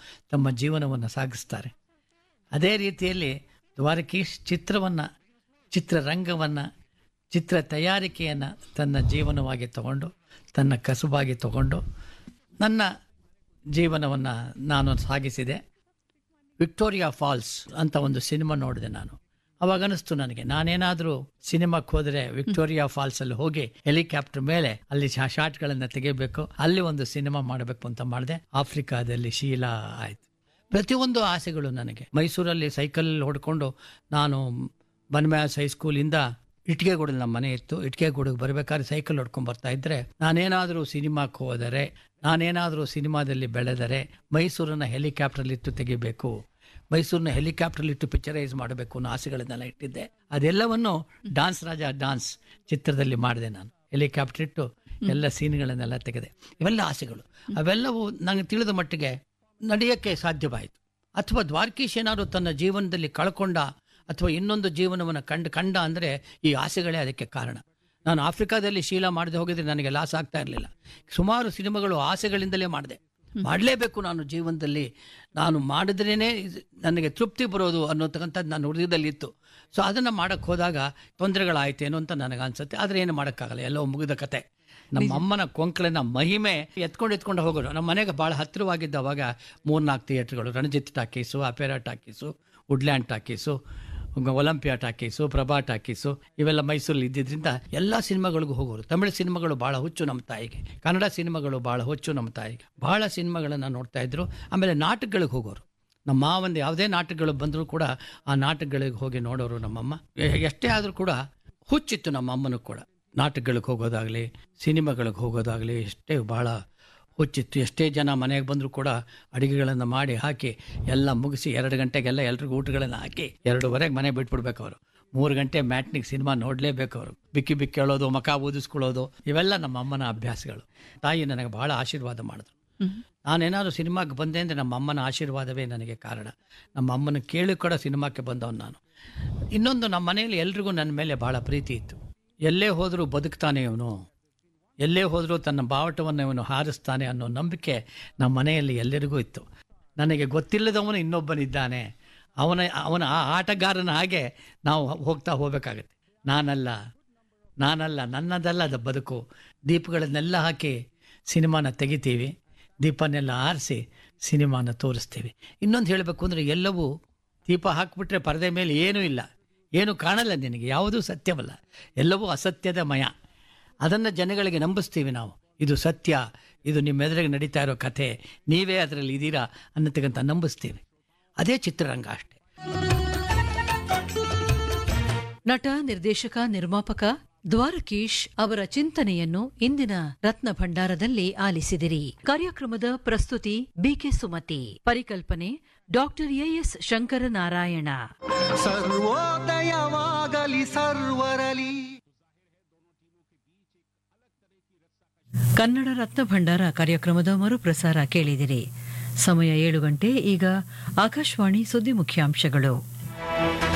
ತಮ್ಮ ಜೀವನವನ್ನು ಸಾಗಿಸ್ತಾರೆ ಅದೇ ರೀತಿಯಲ್ಲಿ ದ್ವಾರಕೀಶ್ ಚಿತ್ರವನ್ನು ಚಿತ್ರರಂಗವನ್ನು ಚಿತ್ರ ತಯಾರಿಕೆಯನ್ನು ತನ್ನ ಜೀವನವಾಗಿ ತಗೊಂಡು ತನ್ನ ಕಸುಬಾಗಿ ತಗೊಂಡು ನನ್ನ ಜೀವನವನ್ನು ನಾನು ಸಾಗಿಸಿದೆ ವಿಕ್ಟೋರಿಯಾ ಫಾಲ್ಸ್ ಅಂತ ಒಂದು ಸಿನಿಮಾ ನೋಡಿದೆ ನಾನು ಅವಾಗ ಅನಿಸ್ತು ನನಗೆ ನಾನೇನಾದರೂ ಸಿನಿಮಾಕ್ಕೆ ಹೋದರೆ ವಿಕ್ಟೋರಿಯಾ ಫಾಲ್ಸ್ ಅಲ್ಲಿ ಹೋಗಿ ಹೆಲಿಕಾಪ್ಟರ್ ಮೇಲೆ ಅಲ್ಲಿ ಶಾಟ್ಗಳನ್ನು ತೆಗಿಬೇಕು ಅಲ್ಲಿ ಒಂದು ಸಿನಿಮಾ ಮಾಡಬೇಕು ಅಂತ ಮಾಡಿದೆ ಆಫ್ರಿಕಾದಲ್ಲಿ ಶೀಲಾ ಆಯ್ತು ಪ್ರತಿಯೊಂದು ಆಸೆಗಳು ನನಗೆ ಮೈಸೂರಲ್ಲಿ ಸೈಕಲ್ ಹೊಡ್ಕೊಂಡು ನಾನು ಬನ್ಮ್ಯಾಸ್ ಹೈಸ್ಕೂಲಿಂದ ಇಟ್ಕೆಗೂಡಲ್ಲಿ ನಮ್ಮ ಮನೆ ಇತ್ತು ಇಟ್ಕೆಗೂಡಿಗೆ ಬರಬೇಕಾದ್ರೆ ಸೈಕಲ್ ಹೊಡ್ಕೊಂಡು ಬರ್ತಾ ಇದ್ರೆ ನಾನೇನಾದರೂ ಸಿನಿಮಾಕ್ಕೆ ಹೋದರೆ ನಾನೇನಾದರೂ ಸಿನಿಮಾದಲ್ಲಿ ಬೆಳೆದರೆ ಮೈಸೂರನ್ನ ಹೆಲಿಕಾಪ್ಟರ್ಲಿ ಇಟ್ಟು ತೆಗಿಬೇಕು ಮೈಸೂರನ್ನ ಹೆಲಿಕಾಪ್ಟರ್ಲಿ ಇಟ್ಟು ಪಿಕ್ಚರೈಸ್ ಮಾಡಬೇಕು ಅನ್ನೋ ಆಸೆಗಳನ್ನೆಲ್ಲ ಇಟ್ಟಿದ್ದೆ ಅದೆಲ್ಲವನ್ನು ಡಾನ್ಸ್ ರಾಜ ಡಾನ್ಸ್ ಚಿತ್ರದಲ್ಲಿ ಮಾಡಿದೆ ನಾನು ಹೆಲಿಕಾಪ್ಟರ್ ಇಟ್ಟು ಎಲ್ಲ ಸೀನ್ಗಳನ್ನೆಲ್ಲ ತೆಗೆದೆ ಇವೆಲ್ಲ ಆಸೆಗಳು ಅವೆಲ್ಲವೂ ನನಗೆ ತಿಳಿದ ಮಟ್ಟಿಗೆ ನಡೆಯೋಕ್ಕೆ ಸಾಧ್ಯವಾಯಿತು ಅಥವಾ ದ್ವಾರಕೀಶ್ ಏನಾದ್ರು ತನ್ನ ಜೀವನದಲ್ಲಿ ಕಳ್ಕೊಂಡ ಅಥವಾ ಇನ್ನೊಂದು ಜೀವನವನ್ನು ಕಂಡು ಕಂಡ ಅಂದರೆ ಈ ಆಸೆಗಳೇ ಅದಕ್ಕೆ ಕಾರಣ ನಾನು ಆಫ್ರಿಕಾದಲ್ಲಿ ಶೀಲಾ ಮಾಡದೆ ಹೋಗಿದ್ರೆ ನನಗೆ ಲಾಸ್ ಆಗ್ತಾ ಇರಲಿಲ್ಲ ಸುಮಾರು ಸಿನಿಮಾಗಳು ಆಸೆಗಳಿಂದಲೇ ಮಾಡಿದೆ ಮಾಡಲೇಬೇಕು ನಾನು ಜೀವನದಲ್ಲಿ ನಾನು ಮಾಡಿದ್ರೇ ನನಗೆ ತೃಪ್ತಿ ಬರೋದು ಅನ್ನೋತಕ್ಕಂಥದ್ದು ನನ್ನ ಹೃದಯದಲ್ಲಿ ಇತ್ತು ಸೊ ಅದನ್ನು ಮಾಡೋಕ್ಕೆ ಹೋದಾಗ ತೊಂದರೆಗಳಾಯ್ತೇನೋ ಅಂತ ನನಗೆ ಅನ್ಸುತ್ತೆ ಆದರೆ ಏನು ಮಾಡೋಕ್ಕಾಗಲ್ಲ ಎಲ್ಲೋ ಮುಗಿದ ಕತೆ ನಮ್ಮ ಅಮ್ಮನ ಕೊಂಕಳಿನ ಮಹಿಮೆ ಎತ್ಕೊಂಡು ಎತ್ಕೊಂಡು ಹೋಗೋರು ನಮ್ಮ ಮನೆಗೆ ಭಾಳ ಹತ್ತಿರವಾಗಿದ್ದವಾಗ ಮೂರ್ನಾಲ್ಕು ಥಿಯೇಟ್ರ್ಗಳು Ranjit talkies Opera talkies Woodland talkies Olympia talkies Prabha talkies ಇವೆಲ್ಲ ಮೈಸೂರಲ್ಲಿ ಇದ್ದಿದ್ರಿಂದ ಎಲ್ಲ ಸಿನಿಮಾಗಳಿಗೂ ಹೋಗೋರು ತಮಿಳು ಸಿನಿಮಾಗಳು ಭಾಳ ಹುಚ್ಚು ನಮ್ಮ ತಾಯಿಗೆ ಕನ್ನಡ ಸಿನಿಮಾಗಳು ಭಾಳ ಹುಚ್ಚು ನಮ್ಮ ತಾಯಿಗೆ ಭಾಳ ಸಿನಿಮಾಗಳನ್ನು ನೋಡ್ತಾ ಇದ್ರು ಆಮೇಲೆ ನಾಟಕಗಳಿಗೆ ಹೋಗೋರು ನಮ್ಮ ಮಾವಂದು ಯಾವುದೇ ನಾಟಕಗಳು ಬಂದರೂ ಕೂಡ ಆ ನಾಟಕಗಳಿಗೆ ಹೋಗಿ ನೋಡೋರು ನಮ್ಮಮ್ಮ ಎ- ಎಷ್ಟೇ ಆದರೂ ಕೂಡ ಹುಚ್ಚಿತ್ತು ನಮ್ಮ ಅಮ್ಮನೂ ಕೂಡ ನಾಟಕಗಳಿಗೆ ಹೋಗೋದಾಗಲಿ ಸಿನಿಮಾಗಳಿಗೆ ಹೋಗೋದಾಗಲಿ ಎಷ್ಟೇ ಭಾಳ ಹುಚ್ಚಿತ್ತು ಎಷ್ಟೇ ಜನ ಮನೆಗೆ ಬಂದರೂ ಕೂಡ ಅಡುಗೆಗಳನ್ನು ಮಾಡಿ ಹಾಕಿ ಎಲ್ಲ ಮುಗಿಸಿ ಎರಡು ಗಂಟೆಗೆಲ್ಲ ಎಲ್ರಿಗೂ ಊಟಗಳನ್ನು ಹಾಕಿ ಎರಡೂವರೆಗೆ ಮನೆ ಬಿಟ್ಬಿಡ್ಬೇಕು ಅವರು ಮೂರು ಗಂಟೆ ಮ್ಯಾಟ್ನಿಗೆ ಸಿನಿಮಾ ನೋಡಲೇಬೇಕು ಅವರು ಬಿಕ್ಕಿ ಬಿಕ್ಕಿ ಹೇಳೋದು ಮಕ ಊದಿಸ್ಕೊಳ್ಳೋದು ಇವೆಲ್ಲ ನಮ್ಮ ಅಮ್ಮನ ಅಭ್ಯಾಸಗಳು ತಾಯಿ ನನಗೆ ಭಾಳ ಆಶೀರ್ವಾದ ಮಾಡಿದ್ರು ನಾನೇನಾದ್ರು ಸಿನಿಮಾಗೆ ಬಂದೆ ಅಂದರೆ ನಮ್ಮ ಅಮ್ಮನ ಆಶೀರ್ವಾದವೇ ನನಗೆ ಕಾರಣ ನಮ್ಮ ಅಮ್ಮನ ಕೇಳಿ ಕೂಡ ಸಿನಿಮಾಕ್ಕೆ ಬಂದವನು ನಾನು ಇನ್ನೊಂದು ನಮ್ಮ ಮನೆಯಲ್ಲಿ ಎಲ್ರಿಗೂ ನನ್ನ ಮೇಲೆ ಭಾಳ ಪ್ರೀತಿ ಇತ್ತು ಎಲ್ಲೇ ಹೋದರೂ ಬದುಕ್ತಾನೆ ಇವನು ಎಲ್ಲೇ ಹೋದರೂ ತನ್ನ ಬಾವಟವನ್ನು ಇವನು ಹಾರಿಸ್ತಾನೆ ಅನ್ನೋ ನಂಬಿಕೆ ನಮ್ಮ ಮನೆಯಲ್ಲಿ ಎಲ್ಲರಿಗೂ ಇತ್ತು ನನಗೆ ಗೊತ್ತಿಲ್ಲದವನು ಇನ್ನೊಬ್ಬನಿದ್ದಾನೆ ಅವನ ಅವನ ಆ ಆಟಗಾರನ ಹಾಗೆ ನಾವು ಹೋಗ್ತಾ ಹೋಗಬೇಕಾಗತ್ತೆ ನಾನಲ್ಲ ನಾನಲ್ಲ ನನ್ನದಲ್ಲ ಅದು ಬದುಕು ದೀಪಗಳನ್ನೆಲ್ಲ ಹಾಕಿ ಸಿನಿಮಾನ ತೆಗಿತೀವಿ ದೀಪನೆಲ್ಲ ಆರಿಸಿ ಸಿನಿಮಾನ ತೋರಿಸ್ತೀವಿ ಇನ್ನೊಂದು ಹೇಳಬೇಕು ಅಂದರೆ ಎಲ್ಲವೂ ದೀಪ ಹಾಕಿಬಿಟ್ರೆ ಪರದೆ ಮೇಲೆ ಏನೂ ಇಲ್ಲ ಏನು ಕಾಣಲ್ಲ ನಿನಗೆ ಯಾವುದೂ ಸತ್ಯವಲ್ಲ ಎಲ್ಲವೂ ಅಸತ್ಯದ ಮಯ ಅದನ್ನು ಜನಗಳಿಗೆ ನಂಬಿಸ್ತೀವಿ ನಾವು ಇದು ಸತ್ಯ ಇದು ನಿಮ್ಮ ಎದುರಿಗೆ ನಡೀತಾ ಇರೋ ಕಥೆ ನೀವೇ ಅದರಲ್ಲಿ ಇದ್ದೀರಾ ಅನ್ನತಕ್ಕಂಥ ನಂಬಿಸ್ತೀವಿ ಅದೇ ಚಿತ್ರರಂಗ ಅಷ್ಟೇ ನಟ ನಿರ್ದೇಶಕ ನಿರ್ಮಾಪಕ ದ್ವಾರಕೀಶ್ ಅವರ ಚಿಂತನೆಯನ್ನು ಇಂದಿನ ರತ್ನ ಭಂಡಾರದಲ್ಲಿ ಆಲಿಸಿದಿರಿ ಕಾರ್ಯಕ್ರಮದ ಪ್ರಸ್ತುತಿ ಬಿಕೆ ಸುಮತಿ ಪರಿಕಲ್ಪನೆ ಡಾಕ್ಟರ್ ಎಎಸ್ ಶಂಕರನಾರಾಯಣ ಸರ್ವೋದಯವಾಗಲಿ ಸರ್ವರಲಿ ಕನ್ನಡ ರತ್ನ ಭಂಡಾರ ಕಾರ್ಯಕ್ರಮದ ಮರುಪ್ರಸಾರ ಕೇಳಿದಿರಿ ಸಮಯ ಏಳು ಗಂಟೆ ಈಗ ಆಕಾಶವಾಣಿ ಸುದ್ದಿ ಮುಖ್ಯಾಂಶಗಳು